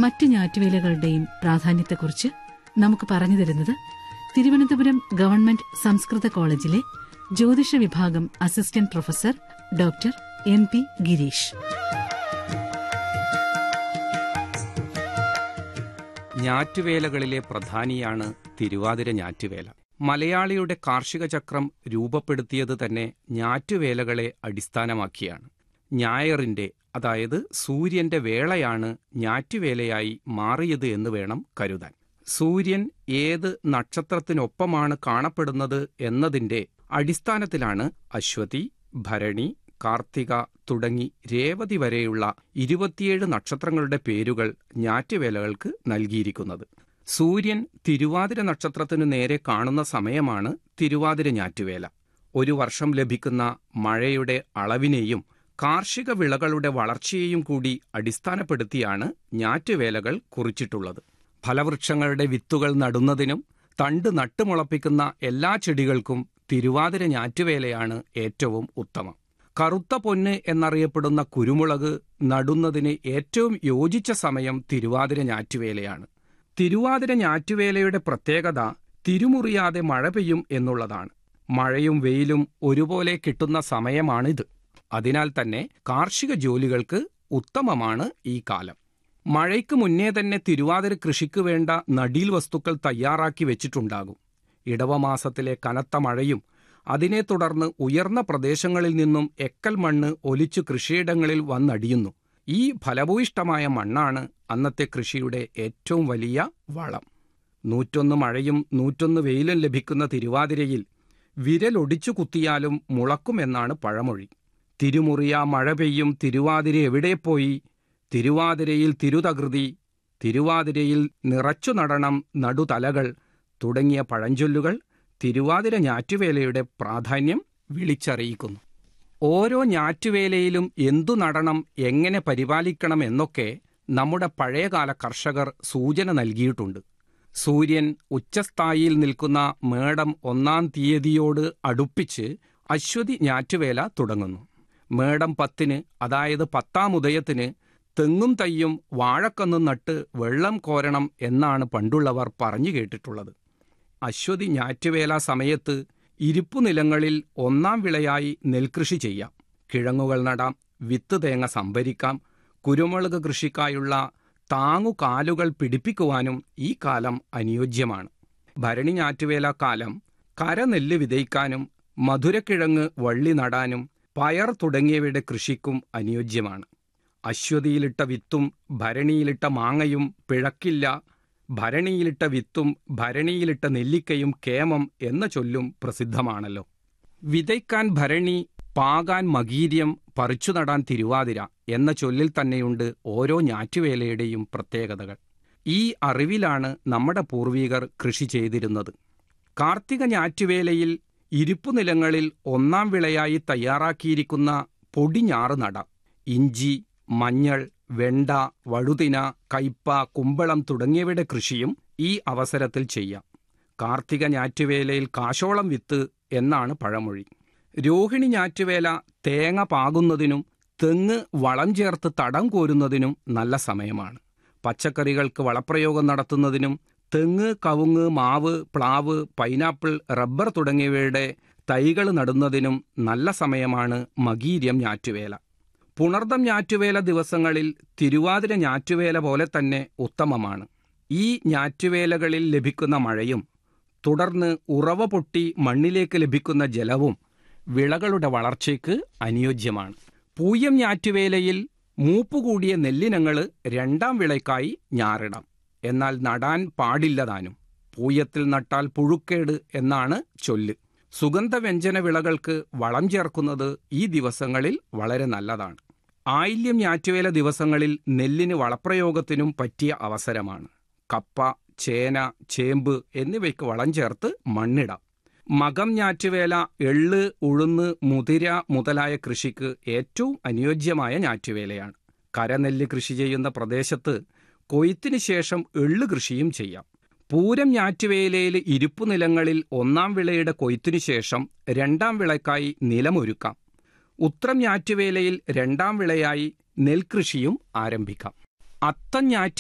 മറ്റ് ഞാറ്റുവേലകളുടെയും പ്രാധാന്യത്തെക്കുറിച്ച് നമുക്ക് പറഞ്ഞു തരുന്നത് തിരുവനന്തപുരം ഗവൺമെന്റ് സംസ്കൃത കോളേജിലെ ജ്യോതിഷ വിഭാഗം assistant professor doctor M P Girish ഞാറ്റുവേലകളിലെ പ്രധാനിയാണ് തിരുവാതിര ഞാറ്റുവേല മലയാളിയുടെ കാർഷിക ചക്രം രൂപപ്പെടുത്തിയത് തന്നെ ഞാറ്റുവേലകളെ അടിസ്ഥാനമാക്കിയാണ് ഞായറിന്റെ അതായത് സൂര്യന്റെ വേളയാണ് ഞാറ്റുവേലയായി മാറിയത് എന്ന് വേണം കരുതാൻ സൂര്യൻ ഏത് നക്ഷത്രത്തിനൊപ്പമാണ് കാണപ്പെടുന്നത് എന്നതിന്റെ അടിസ്ഥാനത്തിലാണ് അശ്വതി ഭരണി കാർത്തിക തുടങ്ങി രേവതി വരെയുള്ള ഇരുപത്തിയേഴ് നക്ഷത്രങ്ങളുടെ പേരുകൾ ഞാറ്റുവേലകൾക്ക് നൽകിയിരിക്കുന്നത് സൂര്യൻ തിരുവാതിര നക്ഷത്രത്തിനു നേരെ കാണുന്ന സമയമാണ് തിരുവാതിര ഞാറ്റുവേല ഒരു വർഷം ലഭിക്കുന്ന മഴയുടെ അളവിനെയും കാർഷിക വിളകളുടെ വളർച്ചയെയും കൂടി അടിസ്ഥാനപ്പെടുത്തിയാണ് ഞാറ്റുവേലകൾ കുറിച്ചിട്ടുള്ളത് ഫലവൃക്ഷങ്ങളുടെ വിത്തുകൾ നടുന്നതിനും തണ്ട് നട്ടുമുളപ്പിക്കുന്ന എല്ലാ ചെടികൾക്കും തിരുവാതിര ഞാറ്റുവേലയാണ് ഏറ്റവും ഉത്തമം കറുത്ത പൊന്ന് എന്നറിയപ്പെടുന്ന കുരുമുളക് നടുന്നതിന് ഏറ്റവും യോജിച്ച സമയം തിരുവാതിര ഞാറ്റുവേലയാണ് തിരുവാതിര ഞാറ്റുവേലയുടെ പ്രത്യേകത തിരുമുറിയാതെ മഴ പെയ്യും എന്നുള്ളതാണ് മഴയും വെയിലും ഒരുപോലെ കിട്ടുന്ന സമയമാണിത് അതിനാൽ തന്നെ കാർഷിക ജോലികൾക്ക് ഉത്തമമാണ് ഈ കാലം മഴയ്ക്ക് മുന്നേ തന്നെ തിരുവാതിര കൃഷിക്ക് വേണ്ട നടീൽ വസ്തുക്കൾ തയ്യാറാക്കി വെച്ചിട്ടുണ്ടാകും ഇടവമാസത്തിലെ കനത്ത മഴയും അതിനെ തുടർന്ന് ഉയർന്ന പ്രദേശങ്ങളിൽ നിന്നും എക്കൽ മണ്ണ് ഒലിച്ചു കൃഷിയിടങ്ങളിൽ വന്നടിയുന്നു ഈ ഫലഭൂയിഷ്ടമായ മണ്ണാണ് അന്നത്തെ കൃഷിയുടെ ഏറ്റവും വലിയ വളം നൂറ്റൊന്ന് മഴയും നൂറ്റൊന്ന് വെയിലും ലഭിക്കുന്ന തിരുവാതിരയിൽ വിരലൊടിച്ചു കുത്തിയാലും മുളക്കുമെന്നാണ് പഴമൊഴി തിരുമുറിയ മഴ പെയ്യും തിരുവാതിര എവിടെ പോയി തിരുവാതിരയിൽ തിരുതകൃതി തിരുവാതിരയിൽ നിറച്ചു നടണം നടുതലകൾ തുടങ്ങിയ പഴഞ്ചൊല്ലുകൾ തിരുവാതിര ഞാറ്റുവേലയുടെ പ്രാധാന്യം വിളിച്ചറിയിക്കുന്നു ഓരോ ഞാറ്റുവേലയിലും എന്തു നടണം എങ്ങനെ പരിപാലിക്കണം എന്നൊക്കെ നമ്മുടെ പഴയകാല കർഷകർ സൂചന നൽകിയിട്ടുണ്ട് സൂര്യൻ ഉച്ചസ്ഥായിയിൽ നിൽക്കുന്ന മേടം ഒന്നാം തീയതിയോട് അടുപ്പിച്ച് അശ്വതി ഞാറ്റുവേല തുടങ്ങുന്നു മേടം പത്തിന് അതായത് പത്താം ഉദയത്തിന് തെങ്ങും തയ്യും വാഴക്കന്നും നട്ട് വെള്ളം കോരണം എന്നാണ് പണ്ടുള്ളവർ പറഞ്ഞു കേട്ടിട്ടുള്ളത് അശ്വതി ഞാറ്റുവേല സമയത്ത് ഇരിപ്പുനിലങ്ങളിൽ ഒന്നാം വിളയായി നെൽകൃഷി ചെയ്യാം കിഴങ്ങുകൾ നടാം വിത്ത് തേങ്ങ സംഭരിക്കാം കുരുമുളക് കൃഷിക്കായുള്ള താങ്ങുകാലുകൾ പിടിപ്പിക്കുവാനും ഈ കാലം അനുയോജ്യമാണ് ഭരണി ഞാറ്റുവേല കാലം കരനെല്ല് വിതയ്ക്കാനും മധുരക്കിഴങ്ങ് വള്ളി നടാനും പയർ തുടങ്ങിയവയുടെ കൃഷിക്കും അനുയോജ്യമാണ് അശ്വതിയിലിട്ട വിത്തും ഭരണിയിലിട്ട മാങ്ങയും പിഴക്കില്ല ഭരണിയിലിട്ട വിത്തും ഭരണിയിലിട്ട നെല്ലിക്കയും കേമം എന്ന ചൊല്ലും പ്രസിദ്ധമാണല്ലോ വിതയ്ക്കാൻ ഭരണി പാകാൻ മകീര്യം പറിച്ചു നടാൻ തിരുവാതിര എന്ന ചൊല്ലിൽ തന്നെയുണ്ട് ഓരോ ഞാറ്റുവേലയുടെയും പ്രത്യേകതകൾ ഈ അറിവിലാണ് നമ്മുടെ പൂർവികർ കൃഷി ചെയ്തിരുന്നത് കാർത്തിക ഞാറ്റുവേലയിൽ ഇരിപ്പുനിലങ്ങളിൽ ഒന്നാം വിളയായി തയ്യാറാക്കിയിരിക്കുന്ന പൊടിഞ്ഞാറ് നട ഇഞ്ചി മഞ്ഞൾ വെണ്ട വഴുതിന കയ്പ കുമ്പളം തുടങ്ങിയവയുടെ കൃഷിയും ഈ അവസരത്തിൽ ചെയ്യാം കാർത്തിക ഞാറ്റുവേലയിൽ കാശോളം വിത്ത് എന്നാണ് പഴമൊഴി രോഹിണി ഞാറ്റുവേല തേങ്ങ പാകുന്നതിനും തെങ്ങ് വളം ചേർത്ത് തടം കോരുന്നതിനും നല്ല സമയമാണ് പച്ചക്കറികൾക്ക് വളപ്രയോഗം നടത്തുന്നതിനും തെങ്ങ് കവുങ്ങ് മാവ് പ്ലാവ് പൈനാപ്പിൾ റബ്ബർ തുടങ്ങിയവയുടെ തൈകൾ നടുന്നതിനും നല്ല സമയമാണ് മകീര്യം ഞാറ്റുവേല പുണർദം ഞാറ്റുവേല ദിവസങ്ങളിൽ തിരുവാതിര ഞാറ്റുവേല പോലെ തന്നെ ഉത്തമമാണ് ഈ ഞാറ്റുവേലകളിൽ ലഭിക്കുന്ന മഴയും തുടർന്ന് ഉറവ പൊട്ടി മണ്ണിലേക്ക് ലഭിക്കുന്ന ജലവും വിളകളുടെ വളർച്ചയ്ക്ക് അനുയോജ്യമാണ് പൂയം ഞാറ്റുവേലയിൽ മൂപ്പുകൂടിയ നെല്ലിനങ്ങൾ രണ്ടാം വിളയ്ക്കായി ഞാറിടാം എന്നാൽ നടാൻ പാടില്ലതാനും പൂയത്തിൽ നട്ടാൽ പുഴുക്കേട് എന്നാണ് ചൊല്ല് സുഗന്ധവ്യഞ്ജന വിളകൾക്ക് വളം ചേർക്കുന്നത് ഈ ദിവസങ്ങളിൽ വളരെ നല്ലതാണ് ആയില്യം ഞാറ്റുവേല ദിവസങ്ങളിൽ നെല്ലിന് വളപ്രയോഗത്തിനും പറ്റിയ അവസരമാണ് കപ്പ ചേന ചേമ്പ് എന്നിവയ്ക്ക് വളം ചേർത്ത് മണ്ണിടാം മകം ഞാറ്റുവേല എള്ള് ഉഴുന്ന് മുതിര മുതലായ കൃഷിക്ക് ഏറ്റവും അനുയോജ്യമായ ഞാറ്റുവേലയാണ് കരനെല്ല് കൃഷി ചെയ്യുന്ന പ്രദേശത്ത് കൊയ്ത്തിന് ശേഷം എള്ള് കൃഷിയും ചെയ്യാം പൂരം ഞാറ്റുവേലയിൽ ഇരുപ്പു നിലങ്ങളിൽ ഒന്നാം വിളയുടെ കൊയ്ത്തിനു ശേഷം രണ്ടാം വിളയ്ക്കായി നിലമൊരുക്കാം ഉത്രം ഞാറ്റുവേലയിൽ രണ്ടാം വിളയായി നെൽകൃഷിയും ആരംഭിക്കാം അത്തം ഞാറ്റ്